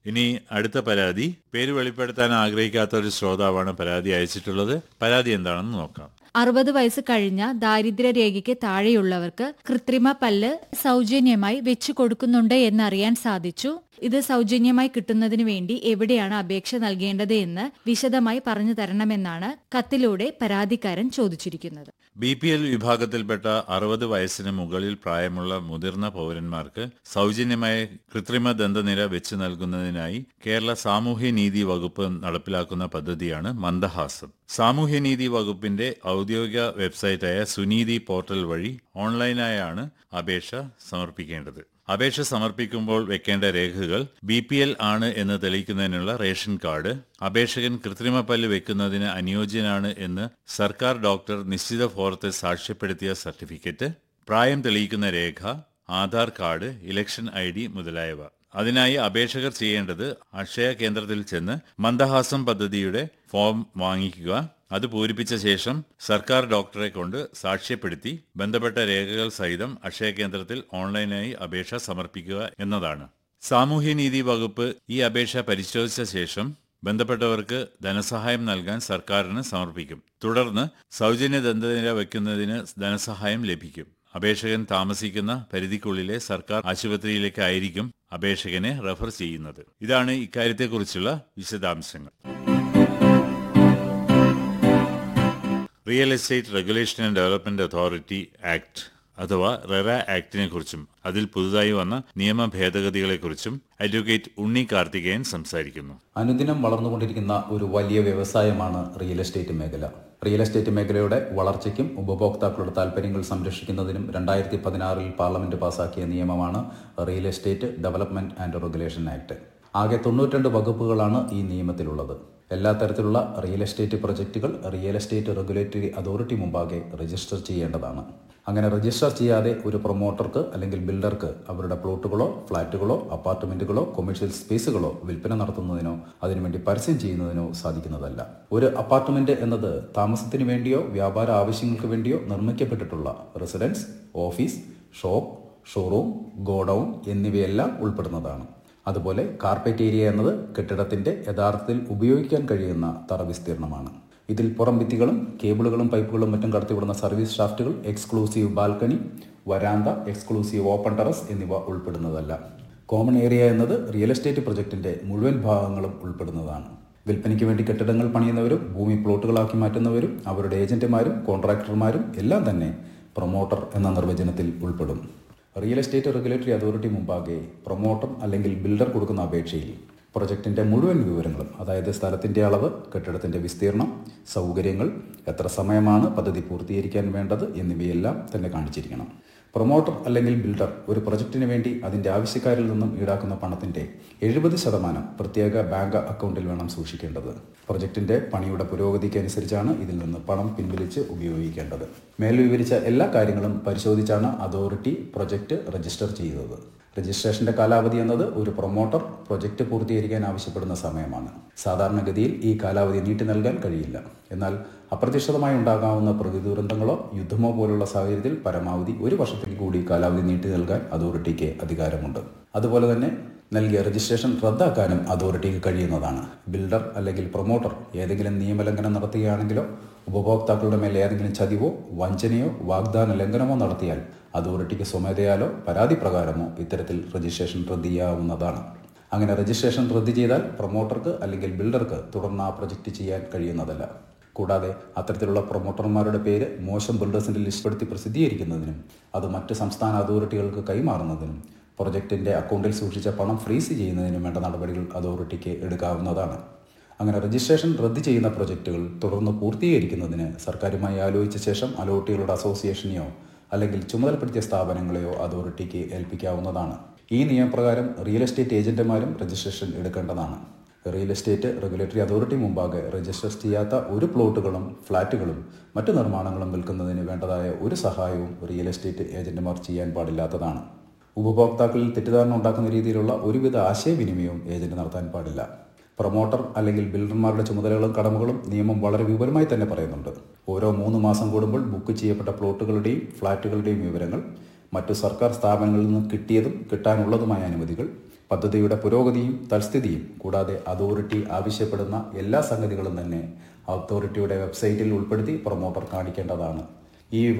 ഇനി അടുത്ത പരാതി പേര് വെളിപ്പെടുത്താൻ ആഗ്രഹിക്കാത്ത ഒരു ശ്രോതാവാണ് പരാതി അയച്ചിട്ടുള്ളത് പരാതി എന്താണെന്ന് നോക്കാം അറുപത് വയസ്സ് കഴിഞ്ഞ ദാരിദ്ര്യരേഖയ്ക്ക് താഴെയുള്ളവർക്ക് കൃത്രിമ പല്ല് സൗജന്യമായി വെച്ചു കൊടുക്കുന്നുണ്ട് എന്നറിയാൻ സാധിച്ചു ഇത് സൗജന്യമായി കിട്ടുന്നതിന് വേണ്ടി എവിടെയാണ് അപേക്ഷ നൽകേണ്ടത് എന്ന് വിശദമായി പറഞ്ഞു തരണമെന്നാണ് കത്തിലൂടെ പരാതിക്കാരൻ ചോദിച്ചിരിക്കുന്നത് ബി പി എൽ വിഭാഗത്തിൽപ്പെട്ട അറുപത് വയസ്സിന് മുകളിൽ പ്രായമുള്ള മുതിർന്ന പൗരന്മാർക്ക് സൗജന്യമായ കൃത്രിമ ദന്തനിര വെച്ച് നൽകുന്നതിനായി കേരള സാമൂഹ്യനീതി വകുപ്പ് നടപ്പിലാക്കുന്ന പദ്ധതിയാണ് മന്ദഹാസം സാമൂഹ്യനീതി വകുപ്പിന്റെ ഔദ്യോഗിക വെബ്സൈറ്റായ സുനീതി പോർട്ടൽ വഴി ഓൺലൈനായാണ് അപേക്ഷ സമർപ്പിക്കേണ്ടത് അപേക്ഷ സമർപ്പിക്കുമ്പോൾ വെക്കേണ്ട രേഖകൾ ബി പി എൽ ആണ് എന്ന് തെളിയിക്കുന്നതിനുള്ള റേഷൻ കാർഡ് അപേക്ഷകൻ കൃത്രിമ പല്ല് വെക്കുന്നതിന് അനുയോജ്യനാണ് എന്ന് സർക്കാർ ഡോക്ടർ നിശ്ചിത ഫോറത്തെ സാക്ഷ്യപ്പെടുത്തിയ സർട്ടിഫിക്കറ്റ് പ്രായം തെളിയിക്കുന്ന രേഖ Aadhaar card election I D മുതലായവ അതിനായി അപേക്ഷകർ ചെയ്യേണ്ടത് അക്ഷയ കേന്ദ്രത്തിൽ ചെന്ന് മന്ദഹാസം പദ്ധതിയുടെ ഫോം വാങ്ങിക്കുക അത് പൂരിപ്പിച്ച ശേഷം സർക്കാർ ഡോക്ടറെ കൊണ്ട് സാക്ഷ്യപ്പെടുത്തി ബന്ധപ്പെട്ട രേഖകൾ സഹിതം അക്ഷയ കേന്ദ്രത്തിൽ ഓൺലൈനായി അപേക്ഷ സമർപ്പിക്കുക എന്നതാണ് സാമൂഹ്യനീതി വകുപ്പ് ഈ അപേക്ഷ പരിശോധിച്ച ശേഷം ബന്ധപ്പെട്ടവർക്ക് ധനസഹായം നൽകാൻ സർക്കാരിന് സമർപ്പിക്കും തുടർന്ന് സൗജന്യ ദന്തനിര വയ്ക്കുന്നതിന് ധനസഹായം ലഭിക്കും അപേക്ഷകൻ താമസിക്കുന്ന പരിധിക്കുള്ളിലെ സർക്കാർ ആശുപത്രിയിലേക്കായിരിക്കും അപേക്ഷകനെ റഫർ ചെയ്യുന്നത് ഇതാണ് ഇക്കാര്യത്തെക്കുറിച്ചുള്ള വിശദാംശങ്ങൾ real estate regulation and development authority act അഥവാ റെറ ആക്ടിനെ കുറിച്ചും അതിൽ പുതുതായി വന്ന നിയമ ഭേദഗതികളെക്കുറിച്ചും അഡ്വക്കേറ്റ് ഉണ്ണി കാർത്തികേയൻ സംസാരിക്കുന്നു അനുദിനം വളർന്നുകൊണ്ടിരിക്കുന്ന ഒരു വലിയ വ്യവസായമാണ് റിയൽ എസ്റ്റേറ്റ് മേഖല റിയൽ എസ്റ്റേറ്റ് മേഖലയുടെ വളർച്ചയ്ക്കും ഉപഭോക്താക്കളുടെ താൽപ്പര്യങ്ങൾ സംരക്ഷിക്കുന്നതിനും രണ്ടായിരത്തി പതിനാറിൽ പാർലമെന്റ് പാസാക്കിയ നിയമമാണ് real estate development and regulation act ആകെ തൊണ്ണൂറ്റിരണ്ട് വകുപ്പുകളാണ് ഈ നിയമത്തിലുള്ളത് എല്ലാ തരത്തിലുള്ള റിയൽ എസ്റ്റേറ്റ് പ്രൊജക്റ്റുകൾ റിയൽ എസ്റ്റേറ്റ് റെഗുലേറ്ററി അതോറിറ്റി മുമ്പാകെ രജിസ്റ്റർ ചെയ്യേണ്ടതാണ് അങ്ങനെ രജിസ്റ്റർ ചെയ്യാതെ ഒരു പ്രൊമോട്ടർക്ക് അല്ലെങ്കിൽ ബിൽഡർക്ക് അവരുടെ പ്ലോട്ടുകളോ ഫ്ളാറ്റുകളോ അപ്പാർട്ട്മെന്റുകളോ കൊമേഴ്ഷ്യൽ സ്പേസുകളോ വിൽപ്പന നടത്തുന്നതിനോ അതിനുവേണ്ടി പരസ്യം ചെയ്യുന്നതിനോ സാധിക്കുന്നതല്ല ഒരു അപ്പാർട്ട്മെന്റ് എന്നത് താമസത്തിന് വേണ്ടിയോ വ്യാപാര ആവശ്യങ്ങൾക്ക് വേണ്ടിയോ നിർമ്മിക്കപ്പെട്ടിട്ടുള്ള residence office shop showroom godown എന്നിവയെല്ലാം ഉൾപ്പെടുന്നതാണ് അതുപോലെ കാർപ്പറ്റ് ഏരിയ എന്നത് കെട്ടിടത്തിന്റെ യഥാർത്ഥത്തിൽ ഉപയോഗിക്കാൻ കഴിയുന്ന തറ വിസ്തീർണമാണ് ഇതിൽ പുറം ഭിത്തികളും കേബിളുകളും പൈപ്പുകളും മറ്റും കടത്തിവിടുന്ന സർവീസ് ഷാഫ്റ്റുകൾ എക്സ്ക്ലൂസീവ് ബാൽക്കണി വരാന്ത എക്സ്ക്ലൂസീവ് ഓപ്പൺ ടെറസ് എന്നിവ ഉൾപ്പെടുന്നതല്ല കോമൺ ഏരിയ എന്നത് റിയൽ എസ്റ്റേറ്റ് പ്രൊജക്ടിന്റെ മുഴുവൻ ഭാഗങ്ങളും ഉൾപ്പെടുന്നതാണ് വിൽപ്പനയ്ക്ക് വേണ്ടി കെട്ടിടങ്ങൾ പണിയുന്നവരും ഭൂമി പ്ലോട്ടുകളാക്കി മാറ്റുന്നവരും അവരുടെ ഏജന്റുമാരും കോൺട്രാക്ടർമാരും എല്ലാം തന്നെ പ്രൊമോട്ടർ എന്ന നിർവചനത്തിൽ ഉൾപ്പെടും റിയൽ എസ്റ്റേറ്റ് റെഗുലേറ്ററി അതോറിറ്റി മുമ്പാകെ പ്രൊമോട്ടർ അല്ലെങ്കിൽ ബിൽഡർ കൊടുക്കുന്ന അപേക്ഷയിൽ പ്രൊജക്ടിന്റെ മുഴുവൻ വിവരങ്ങളും അതായത് സ്ഥലത്തിന്റെ അളവ് കെട്ടിടത്തിന്റെ വിസ്തീർണം സൗകര്യങ്ങൾ എത്ര സമയമാണ് പദ്ധതി പൂർത്തീകരിക്കാൻ വേണ്ടത് എന്നിവയെല്ലാം തന്നെ കാണിച്ചിരിക്കണം പ്രൊമോട്ടർ അല്ലെങ്കിൽ ബിൽഡർ ഒരു പ്രൊജക്ടിന് വേണ്ടി അതിന്റെ ആവശ്യക്കാരിൽ നിന്നും ഈടാക്കുന്ന പണത്തിന്റെ എഴുപത് ശതമാനം പ്രത്യേക ബാങ്ക് അക്കൗണ്ടിൽ വേണം സൂക്ഷിക്കേണ്ടത് പ്രൊജക്ടിന്റെ പണിയുടെ പുരോഗതിക്ക് അനുസരിച്ചാണ് ഇതിൽ നിന്ന് പണം പിൻവലിച്ച് ഉപയോഗിക്കേണ്ടത് മേൽ വിവരിച്ച എല്ലാ കാര്യങ്ങളും പരിശോധിച്ചാണ് അതോറിറ്റി പ്രൊജക്ട് രജിസ്റ്റർ ചെയ്തത് രജിസ്ട്രേഷന്റെ കാലാവധി എന്നത് ഒരു പ്രൊമോട്ടർ പ്രൊജക്ട് പൂർത്തീകരിക്കാൻ ആവശ്യപ്പെടുന്ന സമയമാണ് സാധാരണഗതിയിൽ ഈ കാലാവധി നീട്ടി നൽകാൻ കഴിയില്ല എന്നാൽ അപ്രതീക്ഷിതമായി ഉണ്ടാകാവുന്ന പ്രകൃതി ദുരന്തങ്ങളോ യുദ്ധമോ പോലുള്ള സാഹചര്യത്തിൽ പരമാവധി ഒരു വർഷത്തേക്ക് കൂടി കാലാവധി നീട്ടി നൽകാൻ അതോറിറ്റിക്ക് അധികാരമുണ്ട് അതുപോലെ തന്നെ നൽകിയ രജിസ്ട്രേഷൻ റദ്ദാക്കാനും അതോറിറ്റിക്ക് കഴിയുന്നതാണ് ബിൽഡർ അല്ലെങ്കിൽ പ്രൊമോട്ടർ ഏതെങ്കിലും നിയമലംഘനം നടത്തുകയാണെങ്കിലോ ഉപഭോക്താക്കളുടെ മേൽ ഏതെങ്കിലും ചതിവോ വഞ്ചനയോ വാഗ്ദാന ലംഘനമോ നടത്തിയാൽ അതോറിറ്റിക്ക് സ്വമേധയാലോ പരാതി പ്രകാരമോ ഇത്തരത്തിൽ രജിസ്ട്രേഷൻ റദ്ദ് ചെയ്യാവുന്നതാണ് അങ്ങനെ രജിസ്ട്രേഷൻ റദ്ദ് ചെയ്താൽ പ്രൊമോട്ടർക്ക് അല്ലെങ്കിൽ ബിൽഡർക്ക് തുടർന്ന് ആ പ്രൊജക്റ്റ് ചെയ്യാൻ കഴിയുന്നതല്ല കൂടാതെ അത്തരത്തിലുള്ള പ്രൊമോട്ടർമാരുടെ പേര് മോശം ബിൽഡേഴ്സിന്റെ ലിസ്റ്റ്പ്പെടുത്തി പ്രസിദ്ധീകരിക്കുന്നതിനും അത് മറ്റ് സംസ്ഥാന അതോറിറ്റികൾക്ക് കൈമാറുന്നതിനും പ്രൊജക്ടിന്റെ അക്കൗണ്ടിൽ സൂക്ഷിച്ച പണം ഫ്രീസ് ചെയ്യുന്നതിനും വേണ്ട നടപടികൾ അതോറിറ്റിക്ക് എടുക്കാവുന്നതാണ് അങ്ങനെ രജിസ്ട്രേഷൻ റദ്ദ് ചെയ്യുന്ന പ്രൊജക്റ്റുകൾ തുടർന്ന് പൂർത്തീകരിക്കുന്നതിന് സർക്കാരുമായി ആലോചിച്ച ശേഷം അലോട്ടികളുടെ അസോസിയേഷനെയോ അല്ലെങ്കിൽ ചുമതലപ്പെടുത്തിയ സ്ഥാപനങ്ങളെയോ അതോറിറ്റിക്ക് ഏൽപ്പിക്കാവുന്നതാണ് ഈ നിയമപ്രകാരം റിയൽ എസ്റ്റേറ്റ് ഏജന്റുമാരും രജിസ്ട്രേഷൻ എടുക്കേണ്ടതാണ് റിയൽ എസ്റ്റേറ്റ് റെഗുലേറ്ററി അതോറിറ്റി മുമ്പാകെ രജിസ്റ്റർ ചെയ്യാത്ത ഒരു പ്ലോട്ടുകളും ഫ്ളാറ്റുകളും മറ്റു നിർമ്മാണങ്ങളും വിൽക്കുന്നതിന് വേണ്ടതായ ഒരു സഹായവും റിയൽ എസ്റ്റേറ്റ് ഏജന്റുമാർ ചെയ്യാൻ പാടില്ലാത്തതാണ് ഉപഭോക്താക്കളിൽ തെറ്റിദ്ധാരണ ഉണ്ടാക്കുന്ന രീതിയിലുള്ള ഒരുവിധ ആശയവിനിമയവും ഏജന്റ് നടത്താൻ പാടില്ല പ്രൊമോട്ടർ അല്ലെങ്കിൽ ബിൽഡർമാരുടെ ചുമതലകളും കടമകളും നിയമം വളരെ വിപുലമായി തന്നെ പറയുന്നുണ്ട് ഓരോ മൂന്ന് മാസം കൂടുമ്പോൾ ബുക്ക് ചെയ്യപ്പെട്ട പ്ലോട്ടുകളുടെയും ഫ്ളാറ്റുകളുടെയും വിവരങ്ങൾ മറ്റു സർക്കാർ സ്ഥാപനങ്ങളിൽ നിന്ന് കിട്ടിയതും കിട്ടാനുള്ളതുമായ അനുമതികൾ പദ്ധതിയുടെ പുരോഗതിയും തൽസ്ഥിതിയും കൂടാതെ അതോറിറ്റി ആവശ്യപ്പെടുന്ന എല്ലാ സംഗതികളും തന്നെ അതോറിറ്റിയുടെ വെബ്സൈറ്റിൽ ഉൾപ്പെടുത്തി പ്രൊമോട്ടർ കാണിക്കേണ്ടതാണ് ഈ